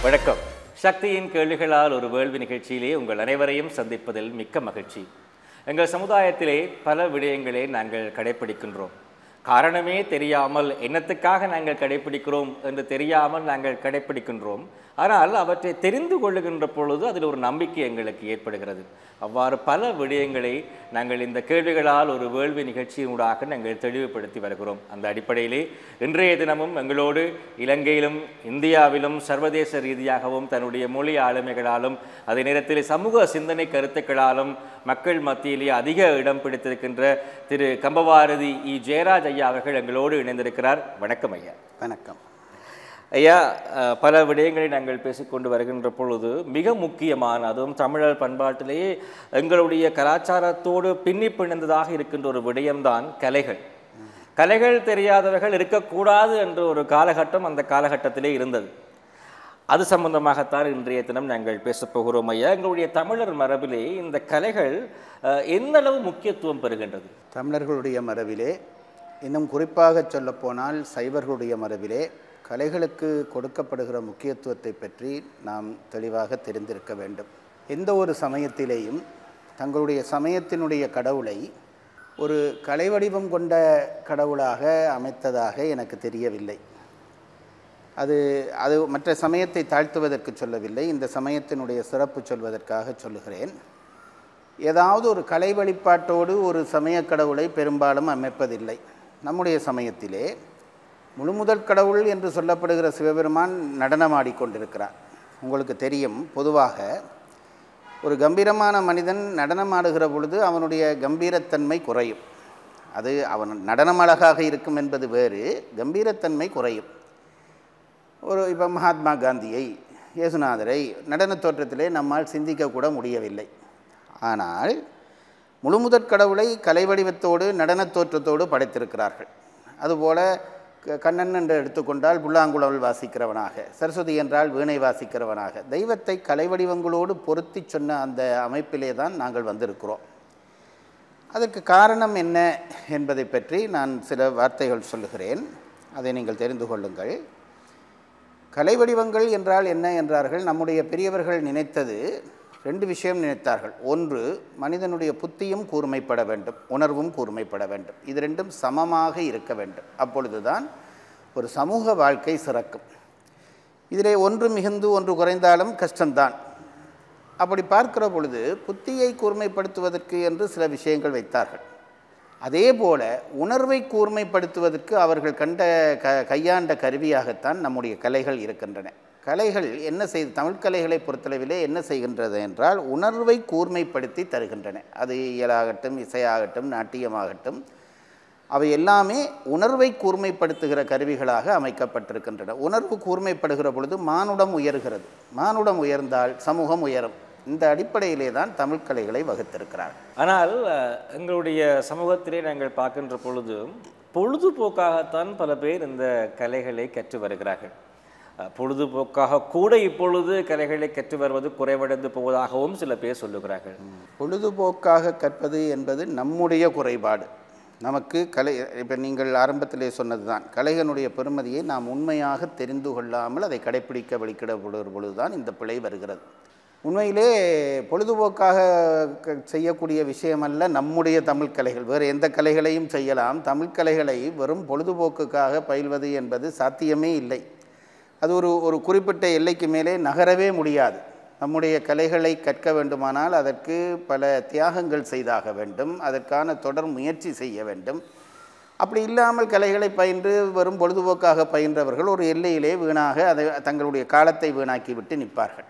வணக்கம் சக்தியின் கேள்விகளால் ஒரு வேள்வி நிகழ்ச்சியிலே உங்கள் அனைவரையும் சந்திப்பதில் மிக்க மகிழ்ச்சி எங்கள் சமுதாயத்திலே பல விடயங்களை நாங்கள் கடைப்பிடிக்கின்றோம் காரணமே தெரியாமல் என்னத்துக்காக நாங்கள் கடைப்பிடிக்கிறோம் என்று தெரியாமல் நாங்கள் கடைப்பிடிக்கின்றோம் ஆனால் அவற்றை தெரிந்து கொள்ளுகின்ற பொழுது அதில் ஒரு நம்பிக்கை எங்களுக்கு ஏற்படுகிறது அவ்வாறு பல விடயங்களை நாங்கள் இந்த கேள்விகளால் ஒரு வேள்வி நிகழ்ச்சியினூடாக நாங்கள் தெளிவுபடுத்தி வருகிறோம் அந்த அடிப்படையிலே இன்றைய தினமும் எங்களோடு இலங்கையிலும் இந்தியாவிலும் சர்வதேச ரீதியாகவும் தன்னுடைய மொழி ஆளுமைகளாலும் அதே நேரத்தில் சமூக சிந்தனை கருத்துக்களாலும் மக்கள் மத்தியிலே அதிக இடம் பிடித்திருக்கின்ற திரு கம்பவாரதி இ ஜெயராஜ் ஐயா அவர்கள் எங்களோடு இணைந்திருக்கிறார் வணக்கம் ஐயா வணக்கம் ஐயா அஹ், பல விடயங்களை நாங்கள் பேசிக்கொண்டு வருகின்ற பொழுது மிக முக்கியமான அதுவும் தமிழர் பண்பாட்டிலேயே எங்களுடைய கலாச்சாரத்தோடு பின்னி பிணைந்ததாக இருக்கின்ற ஒரு விடயம்தான் கலைகள் கலைகள் தெரியாதவர்கள் இருக்கக்கூடாது என்ற ஒரு காலகட்டம் அந்த காலகட்டத்திலே இருந்தது அது சம்பந்தமாகத்தான் இன்றைய தினம் நாங்கள் பேசப் போகிறோம் ஐயா எங்களுடைய தமிழர் மரபிலே இந்த கலைகள் அஹ், எந்த அளவு முக்கியத்துவம் பெறுகின்றது தமிழர்களுடைய மரபிலே இன்னும் குறிப்பாக சொல்லப்போனால் சைவர்களுடைய மரபிலே கலைகளுக்கு கொடுக்கப்படுகிற முக்கியத்துவத்தை பற்றி நாம் தெளிவாக தெரிந்திருக்க வேண்டும் எந்த ஒரு சமயத்திலேயும் தங்களுடைய சமயத்தினுடைய கடவுளை ஒரு கலை வடிவம் கொண்ட கடவுளாக அமைத்ததாக எனக்கு தெரியவில்லை அது அது மற்ற சமயத்தை தாழ்த்துவதற்கு சொல்லவில்லை இந்த சமயத்தினுடைய சிறப்பு சொல்வதற்காக சொல்லுகிறேன் ஏதாவது ஒரு கலை வழிபாட்டோடு ஒரு சமய கடவுளை பெரும்பாலும் அமைப்பதில்லை நம்முடைய சமயத்திலே முழுமுதல் கடவுள் என்று சொல்லப்படுகிற சிவபெருமான் நடனமாடிக்கொண்டிருக்கிறார் உங்களுக்கு தெரியும் பொதுவாக ஒரு கம்பீரமான மனிதன் நடனமாடுகிற பொழுது அவனுடைய கம்பீரத்தன்மை குறையும் அது அவன் நடனம் அழகாக இருக்கும் என்பது வேறு கம்பீரத்தன்மை குறையும் ஒரு இப்போ மகாத்மா காந்தியை இயேசுநாதரை நடனத் தோற்றத்திலே நம்மால் சிந்திக்கக்கூட முடியவில்லை ஆனால் முழுமுதற் கடவுளை கலை வடிவத்தோடு நடனத் தோற்றத்தோடு படைத்திருக்கிறார்கள் அதுபோல க- கண்ணன் என்று எடுத்துக்கொண்டால் புல்லாங்குழல் வாசிக்கிறவனாக சரஸ்வதி என்றால் வீணை வாசிக்கிறவனாக தெய்வத்தை கலை வடிவங்களோடு பொருத்தி சொன்ன அந்த அமைப்பிலே தான் நாங்கள் வந்திருக்கிறோம் அதற்கு காரணம் என்ன என்பதை பற்றி நான் சில வார்த்தைகள் சொல்லுகிறேன் அதை நீங்கள் தெரிந்து கொள்ளுங்கள் கலை வடிவங்கள் என்றால் என்ன என்றார்கள் நம்முடைய பெரியவர்கள் நினைத்தது ரெண்டு விஷயம் நினைத்தார்கள் ஒன்று மனிதனுடைய புத்தியும் கூர்மைப்பட வேண்டும் உணர்வும் கூர்மைப்பட வேண்டும் இது ரெண்டும் சமமாக இருக்க வேண்டும் அப்பொழுதுதான் ஒரு சமூக வாழ்க்கை சிறக்கும் இதிலே ஒன்று மிகுந்து ஒன்று குறைந்தாலும் கஷ்டம்தான் அப்படி பார்க்கிற பொழுது புத்தியை கூர்மைப்படுத்துவதற்கு என்று சில விஷயங்கள் வைத்தார்கள் அதே போல உணர்வை கூர்மைப்படுத்துவதற்கு அவர்கள் கண்ட க கையாண்ட கருவியாகத்தான் நம்முடைய கலைகள் இருக்கின்றன கலைகள் என்ன செய் தமிழ் கலைகளை பொறுத்தளவிலே என்ன செய்கின்றது என்றால் உணர்வை கூர்மைப்படுத்தி தருகின்றன அது இயலாகட்டும் இசையாகட்டும் நாட்டியமாகட்டும் அவை எல்லாமே உணர்வை கூர்மைப்படுத்துகிற கருவிகளாக அமைக்கப்பட்டிருக்கின்றன உணர்வு கூர்மைப்படுகிற பொழுது மானுடம் உயர்கிறது மானுடம் உயர்ந்தால் சமூகம் உயரும் இந்த அடிப்படையிலே தான் தமிழ் கலைகளை வகுத்திருக்கிறார்கள் ஆனால் அஹ், எங்களுடைய சமூகத்திலே நாங்கள் பார்க்கின்ற பொழுது பொழுதுபோக்காகத்தான் பல பேர் இந்த கலைகளை கற்று வருகிறார்கள் அஹ், பொழுதுபோக்காக கூட இப்பொழுது கலைகளை கற்று வருவது குறைவடைந்து போவதாகவும் சில பேர் சொல்லுகிறார்கள் பொழுதுபோக்காக கற்பது என்பது நம்முடைய குறைபாடு நமக்கு கலை இப்போ நீங்கள் ஆரம்பத்திலே சொன்னது தான் கலைகளுடைய பெருமதியை நாம் உண்மையாக தெரிந்து கொள்ளாமல் அதை கடைப்பிடிக்க வழிக்கிடப்படுகிற பொழுதுதான் இந்த பிழை வருகிறது உண்மையிலே பொழுதுபோக்காக க- செய்யக்கூடிய விஷயமல்ல நம்முடைய தமிழ் கலைகள் வேறு எந்த கலைகளையும் செய்யலாம் தமிழ் கலைகளை வெறும் பொழுதுபோக்குக்காக பயில்வது என்பது சாத்தியமே இல்லை அது ஒரு ஒரு குறிப்பிட்ட எல்லைக்கு மேலே நகரவே முடியாது நம்முடைய கலைகளை கற்க வேண்டுமானால் அதற்கு பல தியாகங்கள் செய்தாக வேண்டும் அதற்கான தொடர் முயற்சி செய்ய வேண்டும் அப்படி இல்லாமல் கலைகளை பயின்று வெறும் பொழுதுபோக்காக பயின்றவர்கள் ஒரு எல்லையிலே வீணாக அதை தங்களுடைய காலத்தை வீணாக்கி விட்டு நிற்பார்கள்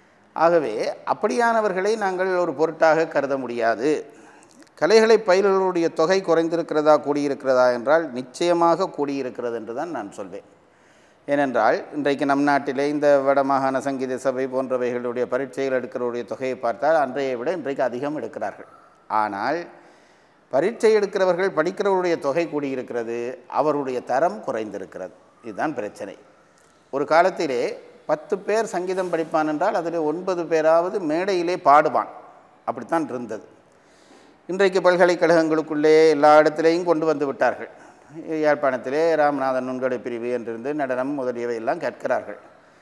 ஆகவே அப்படியானவர்களை நாங்கள் ஒரு பொருட்டாக கருத முடியாது கலைகளை பயில்களுடைய தொகை குறைந்திருக்கிறதா கூடியிருக்கிறதா என்றால் நிச்சயமாக கூடியிருக்கிறது என்று தான் நான் சொல்வேன் ஏனென்றால் இன்றைக்கு நம் நாட்டிலே இந்த வடமாகாண சங்கீத சபை போன்றவைகளுடைய பரீட்சைகள் எடுக்கிறவருடைய தொகையை பார்த்தால் அன்றையை விட இன்றைக்கு அதிகம் எடுக்கிறார்கள் ஆனால் பரீட்சை எடுக்கிறவர்கள் படிக்கிறவருடைய தொகை கூடியிருக்கிறது அவருடைய தரம் குறைந்திருக்கிறது இதுதான் பிரச்சனை ஒரு காலத்திலே பத்து பேர் சங்கீதம் படிப்பான் என்றால் அதில் ஒன்பது பேராவது மேடையிலே பாடுவான் அப்படித்தான் இருந்தது இன்றைக்கு பல்கலைக்கழகங்களுக்குள்ளே எல்லா இடத்திலேயும் கொண்டு வந்து விட்டார்கள் யாழ்ப்பாணத்திலே ராமநாதன் நுண்கடை பிரிவு என்றிருந்து நடனம் முதலியவை எல்லாம் கற்கிறார்கள்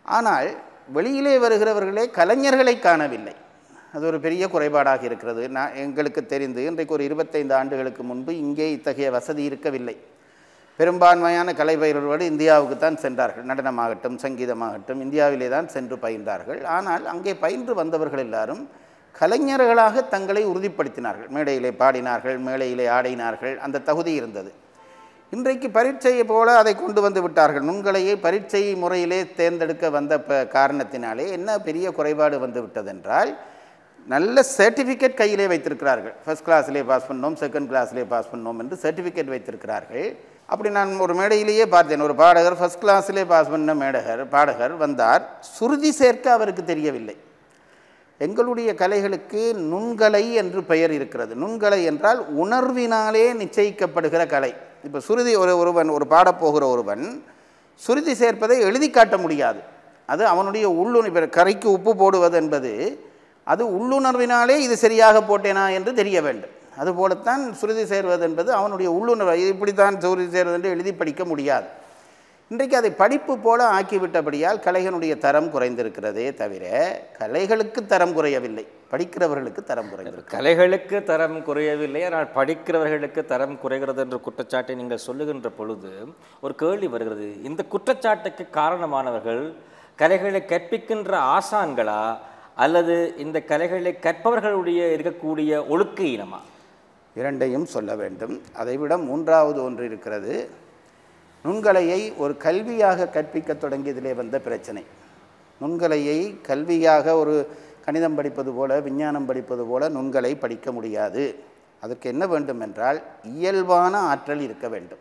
ஆனால் வெளியிலே வருகிறவர்களே கலைஞர்களை காணவில்லை அது ஒரு பெரிய குறைபாடாக இருக்கிறது நான் எங்களுக்கு தெரிந்து இன்றைக்கு ஒரு இருபத்தைந்து ஆண்டுகளுக்கு முன்பு இங்கே இத்தகைய வசதி இருக்கவில்லை பெரும்பான்மையான கலை பயிர்களோடு இந்தியாவுக்கு தான் சென்றார்கள் நடனமாகட்டும் சங்கீதமாகட்டும் இந்தியாவிலே தான் சென்று பயின்றார்கள் ஆனால் அங்கே பயின்று வந்தவர்கள் எல்லாரும் கலைஞர்களாக தங்களை உறுதிப்படுத்தினார்கள் மேடையிலே பாடினார்கள் மேடையிலே ஆடினார்கள் அந்த தகுதி இருந்தது இன்றைக்கு பரீட்சையை போல அதை கொண்டு வந்து விட்டார்கள் நுண்கலையை பரீட்சை முறையிலே தேர்ந்தெடுக்க வந்த ப காரணத்தினாலே என்ன பெரிய குறைபாடு வந்து விட்டதென்றால் நல்ல சர்டிஃபிகேட் கையிலே வைத்திருக்கிறார்கள் ஃபர்ஸ்ட் கிளாஸ்லேயே பாஸ் பண்ணோம் செகண்ட் கிளாஸ்லேயே பாஸ் பண்ணோம் என்று சர்டிஃபிகேட் வைத்திருக்கிறார்கள் அப்படி நான் ஒரு மேடையிலேயே பார்த்தேன் ஒரு பாடகர் ஃபர்ஸ்ட் கிளாஸ்லேயே பாஸ் பண்ண மேடகர் பாடகர் வந்தார் சுருதி சேர்க்க அவருக்கு தெரியவில்லை எங்களுடைய கலைகளுக்கு நுண்கலை என்று பெயர் இருக்கிறது நுண்கலை என்றால் உணர்வினாலே நிச்சயிக்கப்படுகிற கலை இப்போ சுருதி ஒரு ஒருவன் ஒரு பாடப்போகிற ஒருவன் சுருதி சேர்ப்பதை எழுதி காட்ட முடியாது அது அவனுடைய உள்ளுணர் இப்போ கரைக்கு உப்பு போடுவது என்பது அது உள்ளுணர்வினாலே இது சரியாக போட்டேனா என்று தெரிய வேண்டும் அதுபோலத்தான் சுருதி சேர்வது என்பது அவனுடைய உள்ளுணர்வு இது இப்படித்தான் சுருதி சேர்வது என்று எழுதி படிக்க முடியாது இன்றைக்கு அதை படிப்பு போல ஆக்கிவிட்டபடியால் கலைகளுடைய தரம் குறைந்திருக்கிறதே தவிர கலைகளுக்கு தரம் குறையவில்லை படிக்கிறவர்களுக்கு தரம் குறைந்திருக்கு கலைகளுக்கு தரம் குறையவில்லை ஆனால் படிக்கிறவர்களுக்கு தரம் குறைகிறது என்ற குற்றச்சாட்டை நீங்கள் சொல்லுகின்ற பொழுது ஒரு கேள்வி வருகிறது இந்த குற்றச்சாட்டுக்கு காரணமானவர்கள் கலைகளை கற்பிக்கின்ற ஆசான்களா அல்லது இந்த கலைகளை கற்பவர்களுடைய இருக்கக்கூடிய ஒழுக்க இனமா இரண்டையும் சொல்ல வேண்டும் அதைவிட மூன்றாவது ஒன்று இருக்கிறது நுண்கலையை ஒரு கல்வியாக கற்பிக்க தொடங்கியதிலே வந்த பிரச்சனை நுண்கலையை கல்வியாக ஒரு கணிதம் படிப்பது போல விஞ்ஞானம் படிப்பது போல நுண்கலை படிக்க முடியாது அதற்கு என்ன வேண்டும் என்றால் இயல்பான ஆற்றல் இருக்க வேண்டும்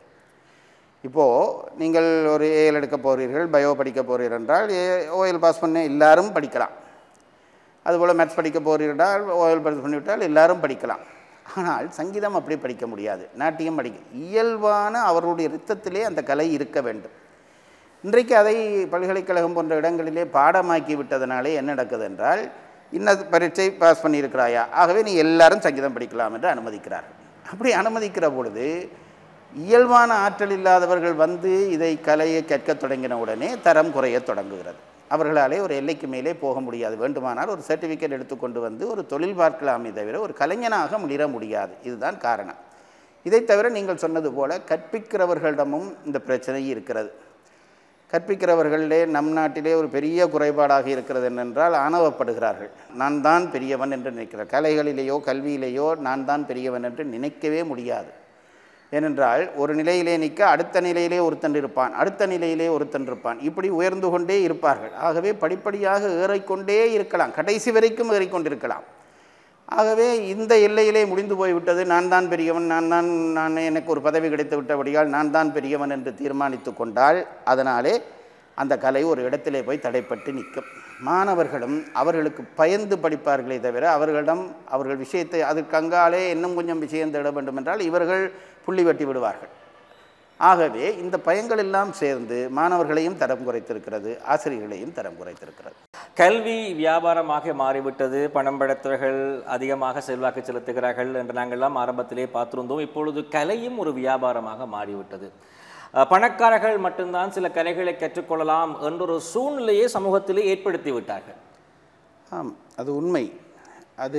இப்போது நீங்கள் ஒரு ஏஎல் எடுக்க போகிறீர்கள் பயோ படிக்க போகிறீர்கள் என்றால் ஏ ஓஎல் பாஸ் பண்ண எல்லாரும் படிக்கலாம் அதுபோல் மேத்ஸ் படிக்க போகிறீர்கள் ஓஎல் பாஸ் பண்ணிவிட்டால் எல்லாரும் படிக்கலாம் ஆனால் சங்கீதம் அப்படி படிக்க முடியாது நாட்டியம் படிக்க இயல்பான அவர்களுடைய ரித்தத்திலே அந்த கலை இருக்க வேண்டும் இன்றைக்கு அதை பல்கலைக்கழகம் போன்ற இடங்களிலே பாடமாக்கி விட்டதனாலே என்ன நடக்குது என்றால் இன்ன பரீட்சை பாஸ் பண்ணியிருக்கிறாயா ஆகவே நீ எல்லாரும் சங்கீதம் படிக்கலாம் என்று அனுமதிக்கிறார்கள் அப்படி அனுமதிக்கிற பொழுது இயல்பான ஆற்றல் இல்லாதவர்கள் வந்து இதை கலையை கற்கத் தொடங்கின உடனே தரம் குறையத் தொடங்குகிறது அவர்களாலே ஒரு எல்லைக்கு மேலே போக முடியாது வேண்டுமானால் ஒரு சர்டிஃபிகேட் எடுத்துக்கொண்டு வந்து ஒரு தொழில் பார்க்கலாமே தவிர ஒரு கலைஞனாக முடிர முடியாது இதுதான் காரணம் இதை தவிர நீங்கள் சொன்னது போல கற்பிக்கிறவர்களிடமும் இந்த பிரச்சனை இருக்கிறது கற்பிக்கிறவர்களே நம் நாட்டிலே ஒரு பெரிய குறைபாடாக இருக்கிறது என்னென்றால் ஆணவப்படுகிறார்கள் நான் தான் பெரியவன் என்று நினைக்கிறார் கலைகளிலேயோ கல்வியிலேயோ நான் தான் பெரியவன் என்று நினைக்கவே முடியாது ஏனென்றால் ஒரு நிலையிலே நிற்க அடுத்த நிலையிலே ஒருத்தன் இருப்பான் அடுத்த நிலையிலே ஒருத்தன் இருப்பான் இப்படி உயர்ந்து கொண்டே இருப்பார்கள் ஆகவே படிப்படியாக ஏறிக்கொண்டே இருக்கலாம் கடைசி வரைக்கும் ஏறிக்கொண்டிருக்கலாம் ஆகவே இந்த எல்லையிலே முடிந்து போய்விட்டது நான் தான் பெரியவன் நான் தான் நான் எனக்கு ஒரு பதவி கிடைத்து விட்டபடியால் நான் தான் பெரியவன் என்று தீர்மானித்து கொண்டால் அதனாலே அந்த கலை ஒரு இடத்திலே போய் தடைப்பட்டு நிற்கும் மாணவர்களும் அவர்களுக்கு பயந்து படிப்பார்களே தவிர அவர்களிடம் அவர்கள் விஷயத்தை அதற்கு அங்காலே இன்னும் கொஞ்சம் விஷயம் தேட வேண்டும் என்றால் இவர்கள் புள்ளி வெட்டி விடுவார்கள் ஆகவே இந்த பயங்கள் எல்லாம் சேர்ந்து மாணவர்களையும் தரம் குறைத்திருக்கிறது ஆசிரியர்களையும் தரம் குறைத்திருக்கிறது கல்வி வியாபாரமாக மாறிவிட்டது பணம் படைத்தவர்கள் அதிகமாக செல்வாக்கு செலுத்துகிறார்கள் என்று நாங்கள்லாம் ஆரம்பத்திலே பார்த்திருந்தோம் இப்பொழுது கலையும் ஒரு வியாபாரமாக மாறிவிட்டது அஹ், பணக்காரர்கள் மட்டும்தான் சில கலைகளை கற்றுக்கொள்ளலாம் என்றொரு சூழ்நிலையை சமூகத்திலே ஏற்படுத்தி விட்டார்கள் ஆம் அது உண்மை அது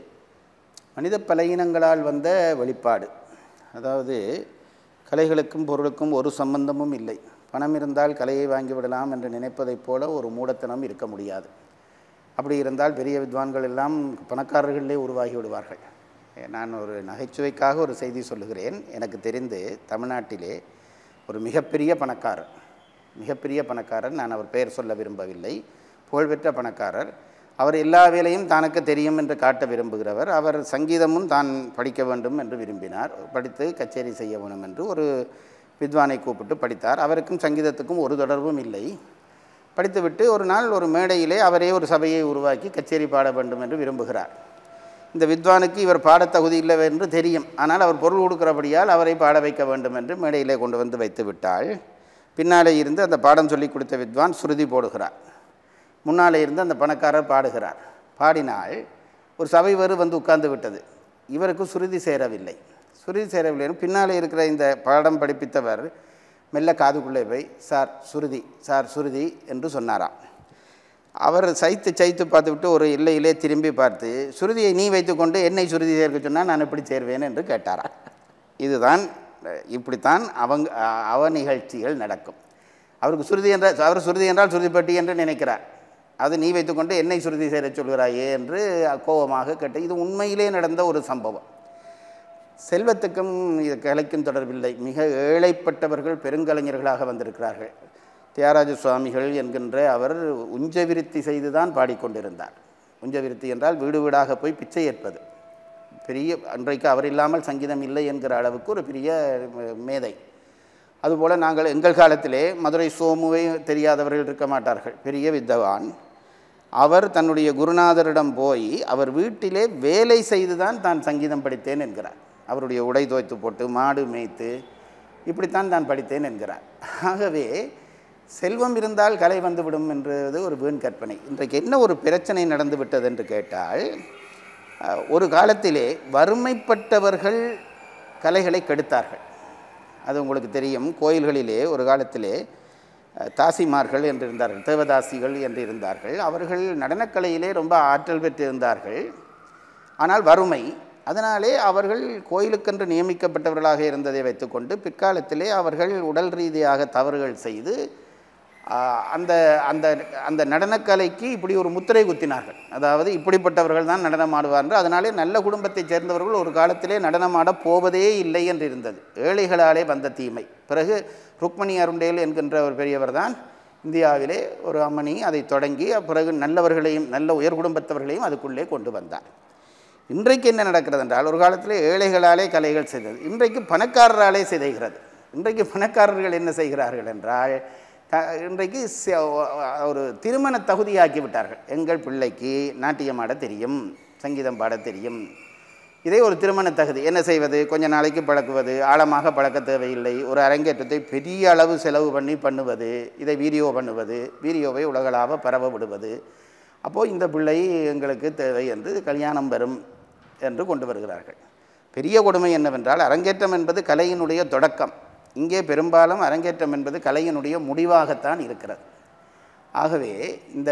மனித பலகீனங்களால் வந்த வெளிப்பாடு அதாவது கலைகளுக்கும் பொருளுக்கும் ஒரு சம்பந்தமும் இல்லை பணம் இருந்தால் கலையை வாங்கிவிடலாம் என்று நினைப்பதைப் போல ஒரு மூடத்தனம் இருக்க முடியாது அப்படி இருந்தால் பெரிய வித்வான்கள் எல்லாம் பணக்காரர்களே உருவாகி விடுவார்கள் நான் ஒரு நகைச்சுவைக்காக ஒரு செய்தி சொல்லுகிறேன் எனக்கு தெரிந்து தமிழ்நாட்டிலே ஒரு மிகப்பெரிய பணக்காரர் மிகப்பெரிய பணக்காரர் நான் அவர் பெயர் சொல்ல விரும்பவில்லை புகழ்பெற்ற பணக்காரர் அவர் எல்லா வேலையும் தனக்கு தெரியும் என்று காட்ட விரும்புகிறவர் அவர் சங்கீதமும் தான் படிக்க வேண்டும் என்று விரும்பினார் படித்து கச்சேரி செய்ய வேணும் என்று ஒரு வித்வானை கூப்பிட்டு படித்தார் அவருக்கும் சங்கீதத்துக்கும் ஒரு தொடர்பும் இல்லை படித்துவிட்டு ஒரு நாள் ஒரு மேடையிலே அவரே ஒரு சபையை உருவாக்கி கச்சேரி பாட வேண்டும் என்று விரும்புகிறார் இந்த வித்வானுக்கு இவர் பாடத் தகுதி இல்லை என்று தெரியும் ஆனால் அவர் பொருள் கொடுக்கிறபடியால் அவரை பாட வைக்க வேண்டும் என்று மேடையிலே கொண்டு வந்து வைத்து விட்டால் பின்னாலே இருந்து அந்த பாடம் சொல்லி கொடுத்த வித்வான் சுருதி போடுகிறார் முன்னாலே இருந்து அந்த பணக்காரர் பாடுகிறார் பாடினால் ஒரு சபை வரு வந்து உட்கார்ந்து விட்டது இவருக்கு சுருதி சேரவில்லை சுருதி சேரவில்லை பின்னாலே இருக்கிற இந்த பாடம் படிப்பித்தவர் மெல்ல காதுக்குள்ளே போய் சார் சுருதி சார் சுருதி என்று சொன்னாராம் அவர் சைத்து சைத்து பார்த்துவிட்டு ஒரு இல்லையிலே திரும்பி பார்த்து சுருதியை நீ வைத்துக்கொண்டு என்னை சுருதி சேர்க்க சொன்னால் நான் எப்படி சேர்வேன் என்று கேட்டாராம் இதுதான் அஹ், இப்படித்தான் அவங்க அஹ், அவ நிகழ்ச்சிகள் நடக்கும் அவருக்கு சுருதி என்றால் அவர் சுருதி என்றால் சுருதிப்பட்டி என்று நினைக்கிறார் அது நீ வைத்துக்கொண்டு என்னை சுருதி சேரச் சொல்கிறாயே என்று கோபமாக கேட்ட இது உண்மையிலே நடந்த ஒரு சம்பவம் செல்வத்துக்கும் இது கலைக்கும் தொடர்பில்லை மிக ஏழைப்பட்டவர்கள் பெருங்கலைஞர்களாக வந்திருக்கிறார்கள் தியாகராஜ சுவாமிகள் என்கின்ற அவர் உஞ்சவிருத்தி செய்து தான் பாடிக்கொண்டிருந்தார் உஞ்சவிருத்தி என்றால் வீடு வீடாக போய் பிச்சை ஏற்பது பெரிய அன்றைக்கு அவர் இல்லாமல் சங்கீதம் இல்லை என்கிற அளவுக்கு ஒரு பெரிய அஹ், மேதை அதுபோல் நாங்கள் எங்கள் காலத்திலே மதுரை சோமுவை தெரியாதவர்கள் இருக்க மாட்டார்கள் பெரிய வித்தவான் அவர் தன்னுடைய குருநாதரிடம் போய் அவர் வீட்டிலே வேலை செய்து தான் தான் சங்கீதம் படித்தேன் என்கிறார் அவருடைய உடை துவைத்து போட்டு மாடு மேய்த்து இப்படித்தான் தான் படித்தேன் என்கிறார் ஆகவே செல்வம் இருந்தால் கலை வந்துவிடும் என்றது ஒரு வீண் கற்பனை இன்றைக்கு என்ன ஒரு பிரச்சனை நடந்து விட்டது என்று கேட்டால் அஹ், ஒரு காலத்திலே வறுமைப்பட்டவர்கள் கலைகளை கெடுத்தார்கள் அது உங்களுக்கு தெரியும் கோயில்களிலே ஒரு காலத்திலே அஹ், தாசிமார்கள் என்று இருந்தார்கள் தேவதாசிகள் என்று இருந்தார்கள் அவர்கள் நடனக்கலையிலே ரொம்ப ஆற்றல் பெற்றிருந்தார்கள் ஆனால் வறுமை அதனாலே அவர்கள் கோயிலுக்கென்று நியமிக்கப்பட்டவர்களாக இருந்ததை வைத்துக்கொண்டு பிற்காலத்திலே அவர்கள் உடல் ரீதியாக தவறுகள் செய்து ஆ, அந்த அந்த அந்த நடனக்கலைக்கு இப்படி ஒரு முத்திரை குத்தினார்கள் அதாவது இப்படிப்பட்டவர்கள் தான் நடனம் ஆடுவார்கள் அதனாலே நல்ல குடும்பத்தைச் சேர்ந்தவர்கள் ஒரு காலத்திலே நடனமாடப் போவதே இல்லை என்று இருந்தது ஏழைகளாலே வந்த தீமை பிறகு ருக்மணி அருண்டேல் என்கின்ற ஒரு பெரியவர் தான் இந்தியாவிலே ஒரு அம்மணி அதை தொடங்கி பிறகு நல்லவர்களையும் நல்ல உயர் குடும்பத்தவர்களையும் அதுக்குள்ளே கொண்டு வந்தார் இன்றைக்கு என்ன நடக்கிறது என்றால் ஒரு காலத்தில் ஏழைகளாலே கலைகள் செய்தது இன்றைக்கு பணக்காரராலே சிதைகிறது இன்றைக்கு பணக்காரர்கள் என்ன செய்கிறார்கள் என்றால் க- இன்றைக்கு ச- ஒரு திருமண தகுதியாக்கி விட்டார்கள் எங்கள் பிள்ளைக்கு நாட்டியம் ஆட தெரியும் சங்கீதம் பாட தெரியும் இதே ஒரு திருமண தகுதி என்ன செய்வது கொஞ்ச நாளைக்கு பழக்குவது ஆழமாக பழக்க தேவையில்லை ஒரு அரங்கேற்றத்தை பெரிய அளவு செலவு பண்ணி பண்ணுவது இதை வீடியோ பண்ணுவது வீடியோவை உலகளாவ பரவ விடுவது அப்போது இந்த பிள்ளை எங்களுக்கு தேவை என்று கல்யாணம் வரும் என்று கொண்டு வருகிறார்கள் பெரிய கொடுமை என்னவென்றால் அரங்கேற்றம் என்பது கலையினுடைய தொடக்கம் இங்கே பெரும்பாலும் அரங்கேற்றம் என்பது கலையினுடைய முடிவாகத்தான் இருக்கிறது ஆகவே இந்த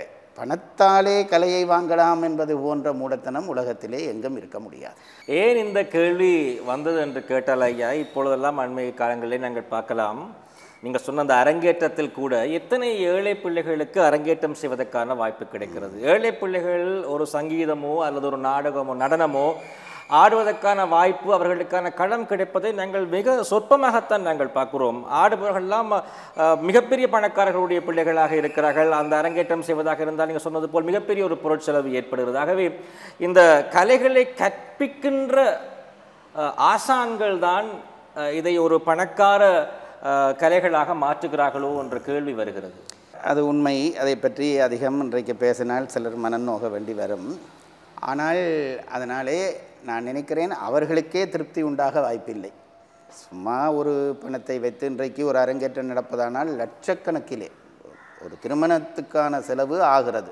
பணத்தாலே கலையை வாங்கலாம் என்பது போன்ற மூடத்தனம் உலகத்திலே எங்கும் இருக்க முடியாது ஏன் இந்த கேள்வி வந்தது என்று கேட்டால் ஐயா இப்பொழுதெல்லாம் அண்மை காலங்களிலே நாங்கள் பார்க்கலாம் நீங்கள் சொன்ன அந்த அரங்கேற்றத்தில் கூட எத்தனை ஏழை பிள்ளைகளுக்கு அரங்கேற்றம் செய்வதற்கான வாய்ப்பு கிடைக்கிறது ஏழை பிள்ளைகள் ஒரு சங்கீதமோ அல்லது ஒரு நாடகமோ நடனமோ ஆடுவதற்கான வாய்ப்பு அவர்களுக்கான களம் கிடைப்பதை நாங்கள் மிக சொற்பமாகத்தான் நாங்கள் பார்க்கிறோம் ஆடுபவர்கள்லாம் அஹ், மிகப்பெரிய பணக்காரர்களுடைய பிள்ளைகளாக இருக்கிறார்கள் அந்த அரங்கேற்றம் செய்வதாக இருந்தால் நீங்கள் சொன்னது போல் மிகப்பெரிய ஒரு பொருட்செலவு ஏற்படுகிறது ஆகவே இந்த கலைகளை கற்பிக்கின்ற அஹ், ஆசான்கள் தான் அஹ், இதை ஒரு பணக்கார அஹ், கலைகளாக மாற்றுகிறார்களோ என்ற கேள்வி வருகிறது அது உண்மை அதை பற்றி அதிகம் இன்றைக்கு பேசினால் சிலர் மனநோக வேண்டி வரும் ஆனால் அதனாலே நான் நினைக்கிறேன் அவர்களுக்கே திருப்தி உண்டாக வாய்ப்பில்லை சும்மா ஒரு பணத்தை வைத்து இன்றைக்கு ஒரு அரங்கேற்றம் நடப்பதானால் லட்சக்கணக்கிலே ஒரு திருமணத்துக்கான செலவு ஆகிறது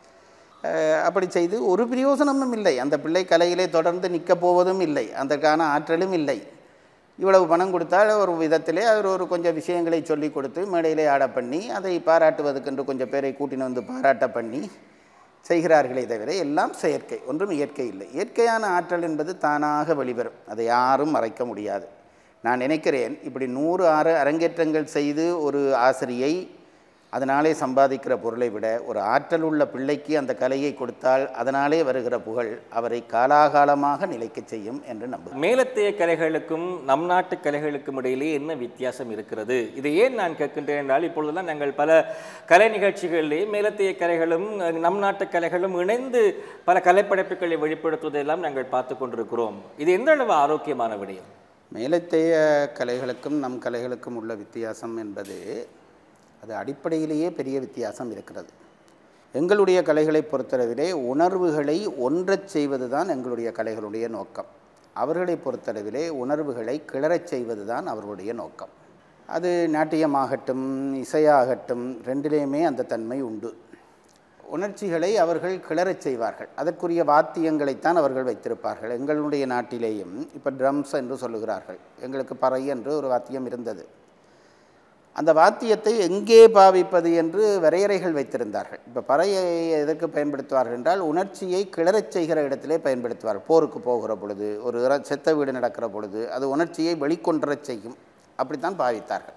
அஹ், அப்படி செய்து ஒரு பிரயோசனமும் இல்லை அந்த பிள்ளை கலையிலே தொடர்ந்து நிற்கப் போவதும் இல்லை அதற்கான ஆற்றலும் இல்லை இவ்வளவு பணம் கொடுத்தால் ஒரு விதத்திலே அவர் ஒரு கொஞ்சம் விஷயங்களை சொல்லி கொடுத்து மேடையிலே ஆட பண்ணி அதை பாராட்டுவதற்கென்று கொஞ்சம் பேரை கூட்டின்னு வந்து பாராட்ட பண்ணி செய்கிறார்களே தவிர எல்லாம் செயற்கை ஒன்றும் இயற்கை இல்லை இயற்கையான ஆற்றல் என்பது தானாக வெளிவரும் அதை யாரும் மறைக்க முடியாது நான் நினைக்கிறேன் இப்படி நூறு ஆறு அரங்கேற்றங்கள் செய்து ஒரு ஆசிரியை அதனாலே சம்பாதிக்கிற பொருளை விட ஒரு ஆற்றல் உள்ள பிள்ளைக்கு அந்த கலையை கொடுத்தால் அதனாலே வருகிற புகழ் அவரை காலாகாலமாக நிலைக்கச் செய்யும் என்று நம்புகிறேன் மேலத்தைய கலைகளுக்கும் நம் நாட்டு கலைகளுக்கும் இடையிலே என்ன வித்தியாசம் இருக்கிறது இதை ஏன் நான் கேட்கின்றேன் என்றால் இப்பொழுதெல்லாம் நாங்கள் பல கலை நிகழ்ச்சிகளிலே மேலத்தைய கலைகளும் அஹ், நம் நாட்டு கலைகளும் இணைந்து பல கலைப்படைப்புகளை வெளிப்படுத்துவதெல்லாம் நாங்கள் பார்த்து கொண்டிருக்கிறோம் இது எந்த அளவு ஆரோக்கியமான விடயம் மேலத்தைய கலைகளுக்கும் நம் கலைகளுக்கும் உள்ள வித்தியாசம் என்பது அது அடிப்படையிலேயே பெரிய வித்தியாசம் இருக்கிறது எங்களுடைய கலைகளை பொறுத்தளவிலே உணர்வுகளை ஒன்றச் செய்வது தான் எங்களுடைய கலைகளுடைய நோக்கம் அவர்களை பொறுத்தளவிலே உணர்வுகளை கிளறச் செய்வது தான் அவர்களுடைய நோக்கம் அது நாட்டியமாகட்டும் இசையாகட்டும் ரெண்டிலேயுமே அந்த தன்மை உண்டு உணர்ச்சிகளை அவர்கள் கிளறச் செய்வார்கள் அதற்குரிய வாத்தியங்களைத்தான் அவர்கள் வைத்திருப்பார்கள் எங்களுடைய நாட்டிலேயும் இப்போ ட்ரம்ஸ் என்று சொல்லுகிறார்கள் எங்களுக்கு பறை என்று ஒரு வாத்தியம் இருந்தது அந்த வாத்தியத்தை எங்கே பாவிப்பது என்று வரையறைகள் வைத்திருந்தார்கள் இப்போ பறையை எதற்கு பயன்படுத்துவார்கள் என்றால் உணர்ச்சியை கிளறச் செய்கிற இடத்திலே பயன்படுத்துவார்கள் போருக்கு போகிற பொழுது ஒரு இற- செத்த வீடு நடக்கிற பொழுது அது உணர்ச்சியை வெளிக்கொண்டரச் செய்யும் அப்படித்தான் பாவித்தார்கள்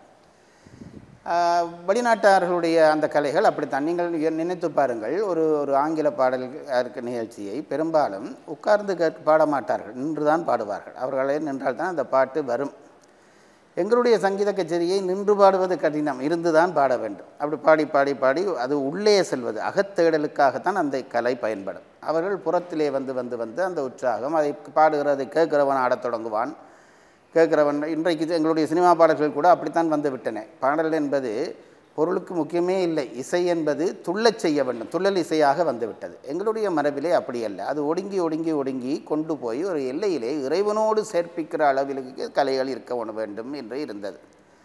ஆஹ், வெளிநாட்டார்களுடைய அந்த கலைகள் அப்படித்தான் நீங்கள் எ- நினைத்து பாருங்கள் ஒரு ஒரு ஆங்கில பாடல் இருக்க நிகழ்ச்சியை பெரும்பாலும் உட்கார்ந்து கேட்க பாட மாட்டார்கள் நின்று தான் பாடுவார்கள் அவர்களே நின்றால் தான் அந்த பாட்டு வரும் எங்களுடைய சங்கீத கச்சேரியை நின்று பாடுவது கடினம் இருந்து தான் பாட வேண்டும் அப்படி பாடி பாடி பாடி அது உள்ளே செல்வது அகத்தேடலுக்காகத்தான் அந்த கலை பயன்படும் அவர்கள் புறத்திலே வந்து வந்து வந்து அந்த உற்சாகம் அதை பாடுகிறதை கேட்கிறவன் ஆடத் தொடங்குவான் கேட்கிறவன் இன்றைக்கு எங்களுடைய சினிமா பாடல்கள் கூட அப்படித்தான் வந்து விட்டன பாடல் என்பது பொருளுக்கு முக்கியமே இல்லை இசை என்பது துள்ளச் செய்ய வேண்டும் துள்ளல் இசையாக வந்துவிட்டது எங்களுடைய மரபிலே அப்படி அல்ல அது ஒடுங்கி ஒடுங்கி ஒடுங்கி கொண்டு போய் ஒரு எல்லையிலே இறைவனோடு சேர்ப்பிக்கிற அளவிற்கு கலைகள் இருக்க வேண்டும் என்று இருந்தது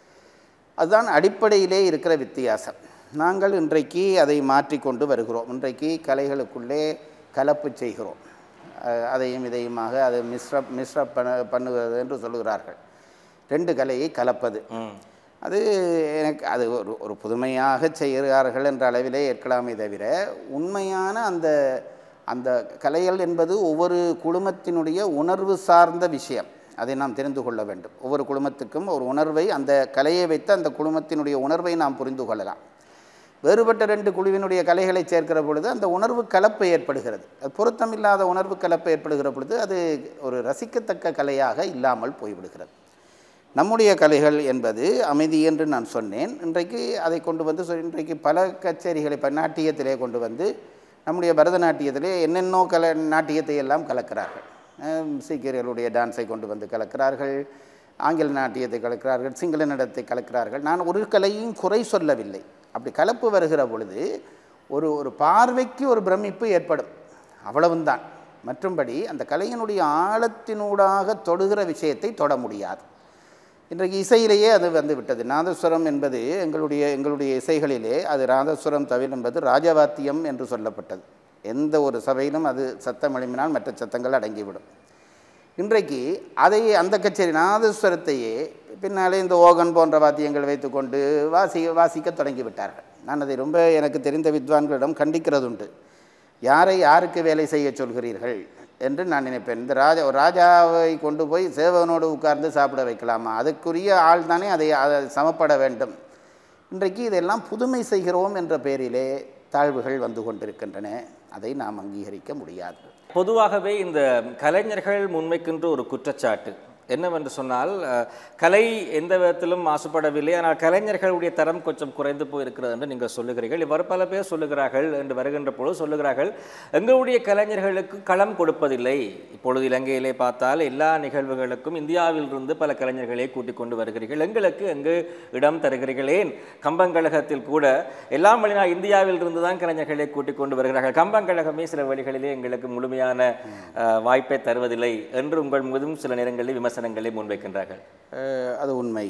அதுதான் அடிப்படையிலே இருக்கிற வித்தியாசம் நாங்கள் இன்றைக்கு அதை மாற்றிக்கொண்டு வருகிறோம் இன்றைக்கு கலைகளுக்குள்ளே கலப்பு செய்கிறோம் அஹ் அதையும் இதையுமாக அதை மிஸ்ரப் மிஸ்ரப் பண்ண பண்ணுவது என்று சொல்லுகிறார்கள் ரெண்டு கலையை கலப்பது ம் அது எனக்கு அது ஒரு ஒரு புதுமையாக செய்கிறார்கள் என்ற அளவிலே ஏற்கலாமே தவிர உண்மையான அந்த அந்த கலைகள் என்பது ஒவ்வொரு குழுமத்தினுடைய உணர்வு சார்ந்த விஷயம் அதை நாம் தெரிந்து கொள்ள வேண்டும் ஒவ்வொரு குழுமத்துக்கும் ஒரு உணர்வை அந்த கலையை வைத்து அந்த குழுமத்தினுடைய உணர்வை நாம் புரிந்து கொள்ளலாம் வேறுபட்ட ரெண்டு குழுவினுடைய கலைகளை சேர்க்கிற பொழுது அந்த உணர்வு கலப்பு ஏற்படுகிறது அது பொருத்தமில்லாத உணர்வு கலப்பு ஏற்படுகிற பொழுது அது ஒரு ரசிக்கத்தக்க கலையாக இல்லாமல் போய்விடுகிறது நம்முடைய கலைகள் என்பது அமைதி என்று நான் சொன்னேன் இன்றைக்கு அதை கொண்டு வந்து சொ- இன்றைக்கு பல கச்சேரிகளை இப்போ நாட்டியத்திலே கொண்டு வந்து நம்முடைய பரதநாட்டியத்திலே என்னென்னோ கல நாட்டியத்தை எல்லாம் கலக்கிறார்கள் அஹ் சீக்கியர்களுடைய டான்ஸை கொண்டு வந்து கலக்கிறார்கள் ஆங்கில நாட்டியத்தை கலக்கிறார்கள் சிங்கள நடத்தை கலக்கிறார்கள் நான் ஒரு கலையும் குறை சொல்லவில்லை அப்படி கலப்பு வருகிற பொழுது ஒரு ஒரு பார்வைக்கு ஒரு பிரமிப்பு ஏற்படும் அவ்வளவுதான் மற்றும்படி அந்த கலையினுடைய ஆழத்தினூடாக தொடுகிற விஷயத்தை தொட முடியாது இன்றைக்கு இசையிலேயே அது வந்து விட்டது நாதஸ்வரம் என்பது எங்களுடைய எங்களுடைய இசைகளிலே அது நாதஸ்வரம் தவில் என்பது ராஜவாத்தியம் என்று சொல்லப்பட்டது எந்த ஒரு சபையிலும் அது சத்தம் எழுப்பினால் மற்ற சத்தங்கள் அடங்கிவிடும் இன்றைக்கு அதை அந்த கச்சேரி நாதஸ்வரத்தையே பின்னாலே இந்த ஓகன் போன்ற வாத்தியங்கள் வைத்துக்கொண்டு வாசி வாசிக்க தொடங்கி விட்டார்கள் நான் அதை ரொம்ப எனக்கு தெரிந்த வித்வான்களிடம் கண்டிக்கிறதுண்டு யாரை யாருக்கு வேலை செய்ய சொல்கிறீர்கள் என்று நான் நினைப்பேன் இந்த ராஜா ஒரு ராஜாவை கொண்டு போய் சேவகனோடு உட்கார்ந்து சாப்பிட வைக்கலாமா அதுக்குரிய ஆள் தானே அதை அதை சமப்பட வேண்டும் இன்றைக்கு இதெல்லாம் புதுமை செய்கிறோம் என்ற பெயரிலே தாழ்வுகள் வந்து கொண்டிருக்கின்றன அதை நாம் அங்கீகரிக்க முடியாது பொதுவாகவே இந்த கலைஞர்கள் முன்வைக்கின்ற ஒரு குற்றச்சாட்டு என்னவென்று சொன்னால் அஹ், கலை எந்த விதத்திலும் மாசுபடவில்லை ஆனால் கலைஞர்களுடைய தரம் கொஞ்சம் குறைந்து போயிருக்கிறது என்று நீங்கள் சொல்லுகிறீர்கள் இவ்வாறு பல பேர் சொல்லுகிறார்கள் என்று வருகின்ற பொழுது சொல்லுகிறார்கள் எங்களுடைய கலைஞர்களுக்கு களம் கொடுப்பதில்லை இப்பொழுது இலங்கையிலே பார்த்தால் எல்லா நிகழ்வுகளுக்கும் இந்தியாவிலிருந்து பல கலைஞர்களை கூட்டிக் கொண்டு வருகிறீர்கள் எங்களுக்கு எங்கு இடம் தருகிறீர்கள் ஏன் கம்பங்கழகத்தில் கூட எல்லாம் வழினா இந்தியாவிலிருந்து தான் கலைஞர்களை கூட்டிக் கொண்டு வருகிறார்கள் கம்பங்கழகமே சில வழிகளிலே எங்களுக்கு முழுமையான அஹ், வாய்ப்பை தருவதில்லை என்று உங்கள் மீதும் சில நேரங்களில் விமர்சனங்களை முன்வைக்கின்றார்கள் அஹ், அது உண்மை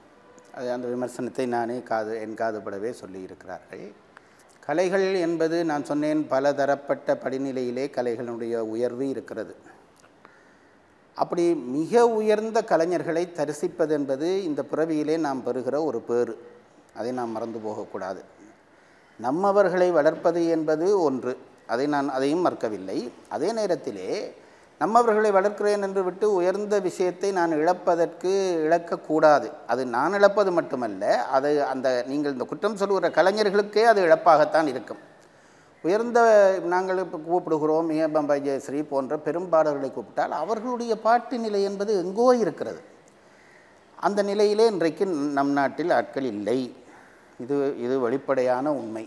அது அந்த விமர்சனத்தை நானே காது என் காதுபடவே சொல்லியிருக்கிறார்கள் கலைகள் என்பது நான் சொன்னேன் பல தரப்பட்ட படிநிலையிலே கலைகளுடைய உயர்வு இருக்கிறது அப்படி மிக உயர்ந்த கலைஞர்களை தரிசிப்பது என்பது இந்த பிறவியிலே நாம் பெறுகிற ஒரு பேறு அதை நாம் மறந்து போகக்கூடாது நம்மவர்களை வளர்ப்பது என்பது ஒன்று அதை நான் அதையும் மறக்கவில்லை அதே நேரத்திலே நம்மவர்களை வளர்க்கிறேன் என்று விட்டு உயர்ந்த விஷயத்தை நான் இழப்பதற்கு இழக்கக்கூடாது அது நான் இழப்பது மட்டுமல்ல அது அந்த நீங்கள் இந்த குற்றம் சொல்லுகிற கலைஞர்களுக்கே அது இழப்பாகத்தான் இருக்கும் உயர்ந்த நாங்கள் இப்போ கூப்பிடுகிறோம் ஏபம்பா ஜெயஸ்ரீ போன்ற பெரும்பாடல்களை கூப்பிட்டால் அவர்களுடைய பாட்டு நிலை என்பது எங்கோ இருக்கிறது அந்த நிலையிலே இன்றைக்கு நம் நாட்டில் ஆட்கள் இல்லை இது இது வெளிப்படையான உண்மை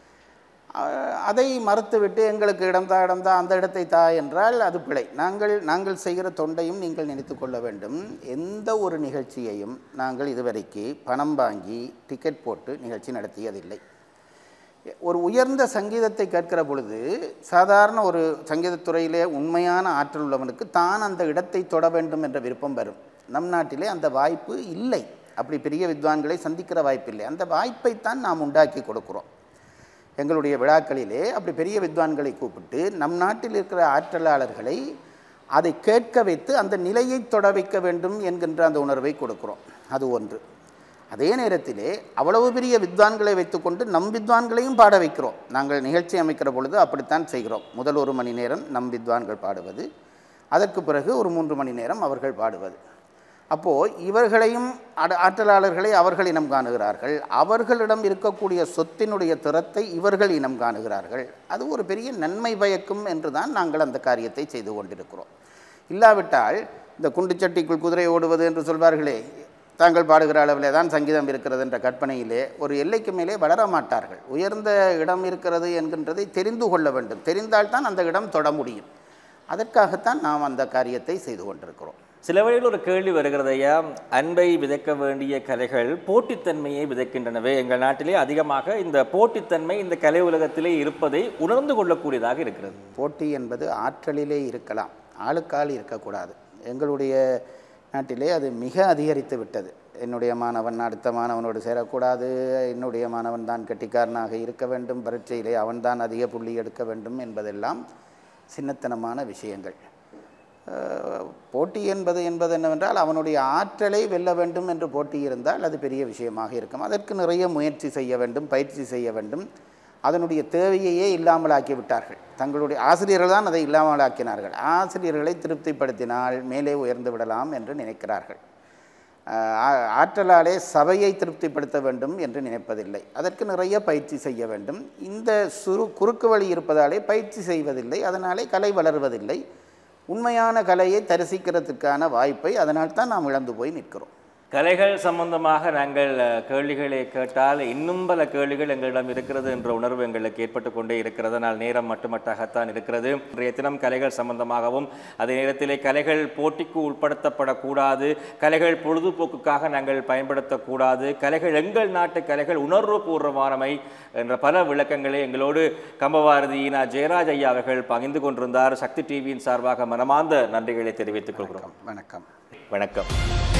அஹ் அதை மறுத்துவிட்டு எங்களுக்கு இடம் தா இடம் தா அந்த இடத்தை தா என்றால் அது பிழை நாங்கள் நாங்கள் செய்கிற தொண்டையும் நீங்கள் நினைத்து கொள்ள வேண்டும் எந்த ஒரு நிகழ்ச்சியையும் நாங்கள் இதுவரைக்கு பணம் வாங்கி டிக்கெட் போட்டு நிகழ்ச்சி நடத்தியதில்லை ஒரு உயர்ந்த சங்கீதத்தை கேட்கிற பொழுது சாதாரண ஒரு சங்கீதத்துறையிலே உண்மையான ஆற்றல் உள்ளவனுக்கு தான் அந்த இடத்தை தொட வேண்டும் என்ற விருப்பம் வரும் நம் நாட்டிலே அந்த வாய்ப்பு இல்லை அப்படி பெரிய வித்வான்களை சந்திக்கிற வாய்ப்பில்லை அந்த வாய்ப்பைத்தான் நாம் உண்டாக்கி கொடுக்கிறோம் எங்களுடைய விழாக்களிலே அப்படி பெரிய வித்வான்களை கூப்பிட்டு நம் நாட்டில் இருக்கிற ஆற்றலாளர்களை அதை கேட்க வைத்து அந்த நிலையை தொட வைக்க வேண்டும் என்கின்ற அந்த உணர்வை கொடுக்கிறோம் அது ஒன்று அதே நேரத்திலே அவ்வளவு பெரிய வித்வான்களை வைத்துக்கொண்டு நம் வித்வான்களையும் பாட வைக்கிறோம் நாங்கள் நிகழ்ச்சி அமைக்கிற பொழுது அப்படித்தான் செய்கிறோம் முதல் ஒரு மணி நேரம் நம் வித்வான்கள் பாடுவது அதற்கு பிறகு ஒரு மூன்று மணி நேரம் அவர்கள் பாடுவது அப்போது இவர்களையும் அட ஆற்றலாளர்களை அவர்கள் இனம் காணுகிறார்கள் அவர்களிடம் இருக்கக்கூடிய சொத்தினுடைய திறத்தை இவர்கள் இனம் காணுகிறார்கள் அது ஒரு பெரிய நன்மை பயக்கும் என்று தான் நாங்கள் அந்த காரியத்தை செய்து கொண்டிருக்கிறோம் இல்லாவிட்டால் இந்த குண்டுச்சட்டிக்குள் குதிரை ஓடுவது என்று சொல்வார்களே தாங்கள் பாடுகிற அளவிலே தான் சங்கீதம் இருக்கிறது என்ற கற்பனையிலே ஒரு எல்லைக்கு மேலே வளர மாட்டார்கள் உயர்ந்த இடம் இருக்கிறது என்கின்றதை தெரிந்து கொள்ள வேண்டும் தெரிந்தால்தான் அந்த இடம் தொட முடியும் அதற்காகத்தான் நாம் அந்த காரியத்தை செய்து கொண்டிருக்கிறோம் சில வழியில் ஒரு கேள்வி வருகிறது ஐயா அன்பை விதைக்க வேண்டிய கலைகள் போட்டித்தன்மையை விதைக்கின்றனவே எங்கள் நாட்டிலே அதிகமாக இந்த போட்டித்தன்மை இந்த கலை உலகத்திலே இருப்பதை உணர்ந்து கொள்ளக்கூடியதாக இருக்கிறது போட்டி என்பது ஆற்றலிலே இருக்கலாம் ஆளுக்கால் இருக்கக்கூடாது எங்களுடைய நாட்டிலே அது மிக அதிகரித்து விட்டது என்னுடைய மாணவன் அடுத்த மாணவனோடு சேரக்கூடாது என்னுடைய மாணவன் தான் கெட்டிக்காரனாக இருக்க வேண்டும் பரீட்சையிலே அவன்தான் அதிக புள்ளி எடுக்க வேண்டும் என்பதெல்லாம் சின்னத்தனமான விஷயங்கள் அஹ், போட்டி என்பது என்பது என்னவென்றால் அவனுடைய ஆற்றலை வெல்ல வேண்டும் என்று போட்டி இருந்தால் அது பெரிய விஷயமாக இருக்கும் அதற்கு நிறைய முயற்சி செய்ய வேண்டும் பயிற்சி செய்ய வேண்டும் அதனுடைய தேவையையே இல்லாமலாக்கி விட்டார்கள் தங்களுடைய ஆசிரியர்கள் தான் அதை இல்லாமலாக்கினார்கள் ஆசிரியர்களை திருப்திப்படுத்தினால் மேலே உயர்ந்து விடலாம் என்று நினைக்கிறார்கள் ஆஹ் ஆ- ஆற்றலாலே சபையை திருப்திப்படுத்த வேண்டும் என்று நினைப்பதில்லை அதற்கு நிறைய பயிற்சி செய்ய வேண்டும் இந்த சுரு குறுக்கு வழி இருப்பதாலே பயிற்சி செய்வதில்லை அதனாலே கலை வளர்வதில்லை உண்மையான கலையை தரிசிக்கிறதுக்கான வாய்ப்பை அதனால் தான் நாம் இழந்து போய் நிற்கிறோம் கலைகள் சம்பந்தமாக நாங்கள் அஹ், கேள்விகளை கேட்டால் இன்னும் பல கேள்விகள் எங்களிடம் இருக்கிறது என்ற உணர்வு எங்களுக்கு ஏற்பட்டு கொண்டே இருக்கிறது ஆனால் நேரம் மட்டுமட்டாகத்தான் இருக்கிறது இன்றைய தினம் கலைகள் சம்பந்தமாகவும் அதே நேரத்திலே கலைகள் போட்டிக்கு உட்படுத்தப்படக்கூடாது கலைகள் பொழுதுபோக்குக்காக நாங்கள் பயன்படுத்தக்கூடாது கலைகள் எங்கள் நாட்டு கலைகள் உணர்வுபூர்வமானவை என்ற பல விளக்கங்களை எங்களோடு கம்பவாரதி ஈனா ஜெயராஜ் ஐயா அவர்கள் பகிர்ந்து கொண்டிருந்தார் சக்தி டிவியின் சார்பாக மனமார்ந்த நன்றிகளை தெரிவித்துக் கொள்கிறோம் வணக்கம் வணக்கம்